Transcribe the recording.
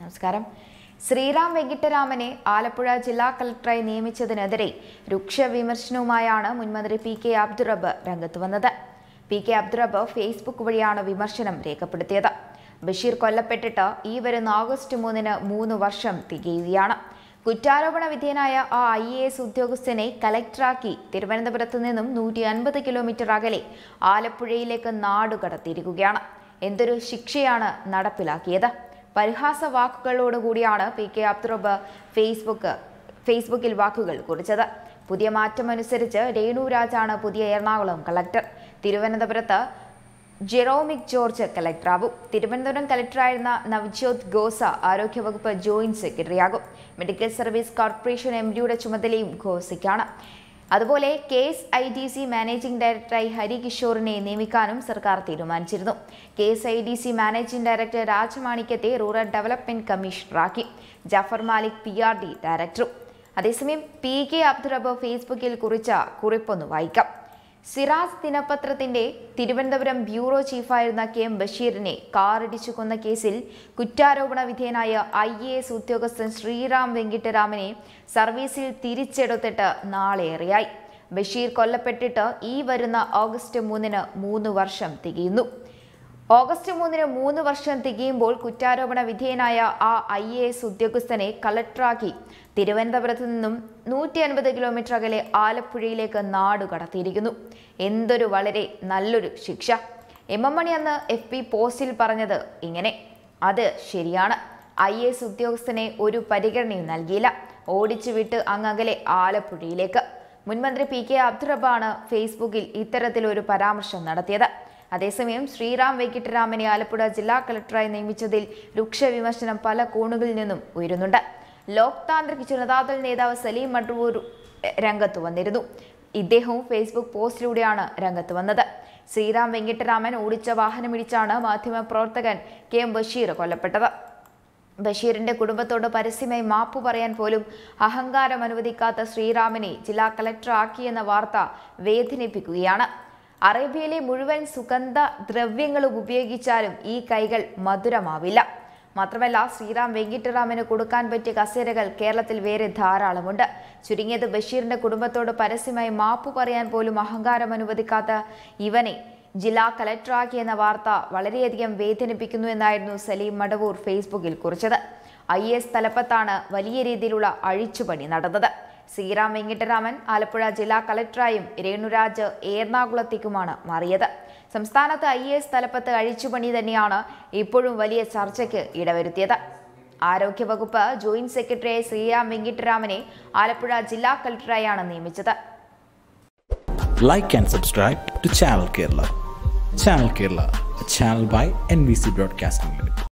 നമസ്കാരം ശ്രീറാം വെങ്കിട്ടരാമനെ ആലപ്പുഴ ജില്ലാ കളക്ടറായി നിയമിച്ചതിനെതിരെ രൂക്ഷ വിമർശനവുമായാണ് മുൻമന്ത്രി പി കെ അബ്ദുറബ് രംഗത്ത് വന്നത് പി കെ അബ്ദുറബ് ഫേസ്ബുക്ക് വഴിയാണ് വിമർശനം രേഖപ്പെടുത്തിയത് ബഷീർ കൊല്ലപ്പെട്ടിട്ട് ഈ വരുന്ന ആഗസ്റ്റ് മൂന്നിന് മൂന്ന് വർഷം തികയുകയാണ് കുറ്റാരോപണ വിധേയനായ ആ ഐ എ എസ് ഉദ്യോഗസ്ഥനെ കലക്ടറാക്കി തിരുവനന്തപുരത്ത് നിന്നും നൂറ്റി അൻപത് കിലോമീറ്റർ അകലെ ആലപ്പുഴയിലേക്ക് നാടുകടത്തിയിരിക്കുകയാണ് എന്തൊരു ശിക്ഷയാണ് നടപ്പിലാക്കിയത് പരിഹാസ വാക്കുകളോടുകൂടിയാണ് പി കെ അബ്ദുറബ് ഫേസ്ബുക്ക് ഫേസ്ബുക്കിൽ വാക്കുകൾ കുറിച്ചത് പുതിയ മാറ്റമനുസരിച്ച് രേണു രാജാണ് പുതിയ എറണാകുളം കളക്ടർ തിരുവനന്തപുരത്ത് ജെറോമിക് ജോർജ് കലക്ടറാവും തിരുവനന്തപുരം കലക്ടറായിരുന്ന നവ്ജ്യോത് ഗോസ ആരോഗ്യവകുപ്പ് ജോയിന്റ് സെക്രട്ടറിയാകും മെഡിക്കൽ സർവീസ് കോർപ്പറേഷൻ എം ഡിയുടെ ചുമതലയും ഗോസയ്ക്കാണ് അതുപോലെ K S I D C managing ഡയറക്ടറായി ഹരികിഷോറിനെ നിയമിക്കാനും സർക്കാർ തീരുമാനിച്ചിരുന്നു K S I D C managing director രാജമാണിക്യത്തെ റൂറൽ ഡെവലപ്മെന്റ് കമ്മീഷണറാക്കി Jafar Malik P R D ഡയറക്ടറും അതേസമയം പി കെ അബ്ദുറബ് ഫേസ്ബുക്കിൽ കുറിച്ച കുറിപ്പൊന്ന് വായിക്കാം സിറാജ് ദിനപത്രത്തിന്റെ തിരുവനന്തപുരം ബ്യൂറോ ചീഫായിരുന്ന കെ എം ബഷീറിനെ കാറിടിച്ചു കൊന്ന കേസിൽ കുറ്റാരോപണ വിധേയനായ ഐ എ എസ് ഉദ്യോഗസ്ഥൻ ശ്രീറാം വെങ്കിട്ടരാമനെ സർവീസിൽ തിരിച്ചെടുത്തിട്ട് നാളേറെയായി ബഷീർ കൊല്ലപ്പെട്ടിട്ട് ഈ വരുന്ന ഓഗസ്റ്റ് മൂന്നിന് മൂന്ന് വർഷം തികയുന്നു ഓഗസ്റ്റ് മൂന്നിന് മൂന്ന് വർഷം തികയുമ്പോൾ കുറ്റാരോപണ വിധേയനായ ആ ഐ എ എസ് ഉദ്യോഗസ്ഥനെ കളക്ടറാക്കി തിരുവനന്തപുരത്ത് നിന്നും നൂറ്റി അൻപത് കിലോമീറ്റർ അകലെ ആലപ്പുഴയിലേക്ക് നാടു കടത്തിയിരിക്കുന്നു എന്തൊരു വളരെ നല്ലൊരു ശിക്ഷ എം എം മണി അന്ന് എഫ് പി പോസ്റ്റിൽ പറഞ്ഞത് ഇങ്ങനെ അത് ശരിയാണ് ഐ എ എസ് ഉദ്യോഗസ്ഥനെ ഒരു പരിഗണനയും നൽകിയില്ല ഓടിച്ചു വിട്ട് അങ്ങകലെ ആലപ്പുഴയിലേക്ക് മുൻമന്ത്രി പി കെ അബ്ദുറബാണ് ഫേസ്ബുക്കിൽ ഇത്തരത്തിലൊരു പരാമർശം നടത്തിയത് അതേസമയം ശ്രീറാം വെങ്കിട്ടരാമനെ ആലപ്പുഴ ജില്ലാ കളക്ടറായി നിയമിച്ചതിൽ രൂക്ഷ വിമർശനം പല കോണുകളിൽ നിന്നും ഉയരുന്നുണ്ട് ലോക് താന്ത്രിക് ജനതാദൾ നേതാവ് സലീം മട്ടൂർ രംഗത്ത് വന്നിരുന്നു ഇദ്ദേഹവും ഫേസ്ബുക്ക് പോസ്റ്റിലൂടെയാണ് രംഗത്ത് വന്നത് ശ്രീറാം വെങ്കിട്ടരാമൻ ഓടിച്ച വാഹനമിടിച്ചാണ് മാധ്യമപ്രവർത്തകൻ കെ എം ബഷീർ കൊല്ലപ്പെട്ടത് ബഷീറിന്റെ കുടുംബത്തോട് പരസ്യമായി മാപ്പു പറയാൻ പോലും അഹങ്കാരം അനുവദിക്കാത്ത ശ്രീറാമിനെ ജില്ലാ കളക്ടറാക്കിയെന്ന വാർത്ത വേദനിപ്പിക്കുകയാണ് അറേബ്യയിലെ മുഴുവൻ സുഗന്ധ ദ്രവ്യങ്ങളും ഉപയോഗിച്ചാലും ഈ കൈകൾ മധുരമാവില്ല മാത്രമല്ല ശ്രീറാം വെങ്കിട്ടറാമിന് കൊടുക്കാൻ പറ്റിയ കസേരകൾ കേരളത്തിൽ വേറെ ധാരാളമുണ്ട് ചുരുങ്ങിയത് ബഷീറിന്റെ കുടുംബത്തോട് പരസ്യമായി മാപ്പു പറയാൻ പോലും അഹങ്കാരം അനുവദിക്കാത്ത ഇവനെ ജില്ലാ കലക്ടറാക്കിയെന്ന വാർത്ത വളരെയധികം വേദനിപ്പിക്കുന്നു എന്നായിരുന്നു സലീം മടവൂർ ഫേസ്ബുക്കിൽ കുറിച്ചത് ഐ എസ് തലപ്പത്താണ് വലിയ രീതിയിലുള്ള അഴിച്ചുപണി നടന്നത് ശ്രീറാം വെങ്കിട്ടരാമൻ ആലപ്പുഴ ജില്ലാ കളക്ടറായും രേണുരാജ് എറണാകുളത്തേക്കുമാണ് മാറിയത് സംസ്ഥാനത്ത് ഐ എസ് തലപ്പത്ത് അഴിച്ചുപണി തന്നെയാണ് ഇപ്പോഴും വലിയ ചർച്ചയ്ക്ക് ഇടവരുത്തിയത് ആരോഗ്യവകുപ്പ് ജോയിന്റ് സെക്രട്ടറിയായി ശ്രീറാം വെങ്കിട്ടരാമനെ ആലപ്പുഴ ജില്ലാ കളക്ടറായാണ് നിയമിച്ചത് like and subscribe to Channel Kerala. Channel Kerala, a channel by NBC Broadcasting Limited.